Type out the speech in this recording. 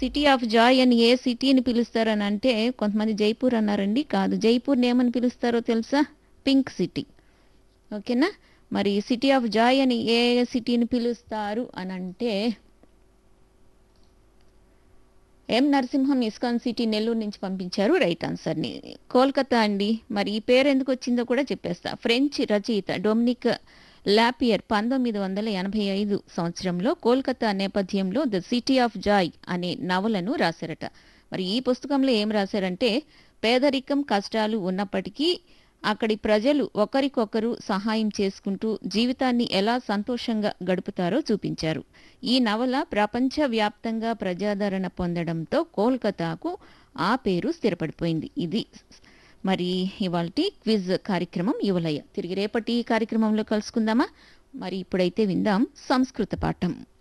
city of Joy అని ఏ సిటీని పిలుస్తారని అంటే కొంతమంది జైపూర్ అన్నారండి కాదు జైపూర్ని ఏమని పిలుస్తారో తెలుసా పింక్ సిటీ ఓకేనా మరి సిటీ ఆఫ్ జాయ్ అని ఏ సిటీని పిలుస్తారు అని అంటే M Narasimham ISKCON city Nellore నుంచి పంపించారు రైట్ ఆన్సర్ని కోల్కతా అండి మరి ఈ పేరు ఎందుకు వచ్చిందో కూడా చెప్పేస్తా ఫ్రెంచ్ రచయిత డొమినిక్ లాపియర్ పంతొమ్మిది వందల ఎనభై ఐదు సంవత్సరంలో కోల్కతా నేపథ్యంలో ద సిటీ ఆఫ్ జాయ్ అనే నవలను రాశారట మరి ఈ పుస్తకంలో ఏం రాశారంటే పేదరికం కష్టాలు ఉన్నప్పటికీ అక్కడి ప్రజలు ఒకరికొకరు సహాయం చేసుకుంటూ జీవితాన్ని ఎలా సంతోషంగా గడుపుతారో చూపించారు ఈ నవల ప్రపంచవ్యాప్తంగా ప్రజాదరణ పొందడంతో కోల్కతాకు ఆ పేరు స్థిరపడిపోయింది ఇది మరి ఇవాళ క్విజ్ కార్యక్రమం యువలయ తిరిగి రేపటి కార్యక్రమంలో కలుసుకుందామా మరి ఇప్పుడైతే విందాం సంస్కృత పాఠం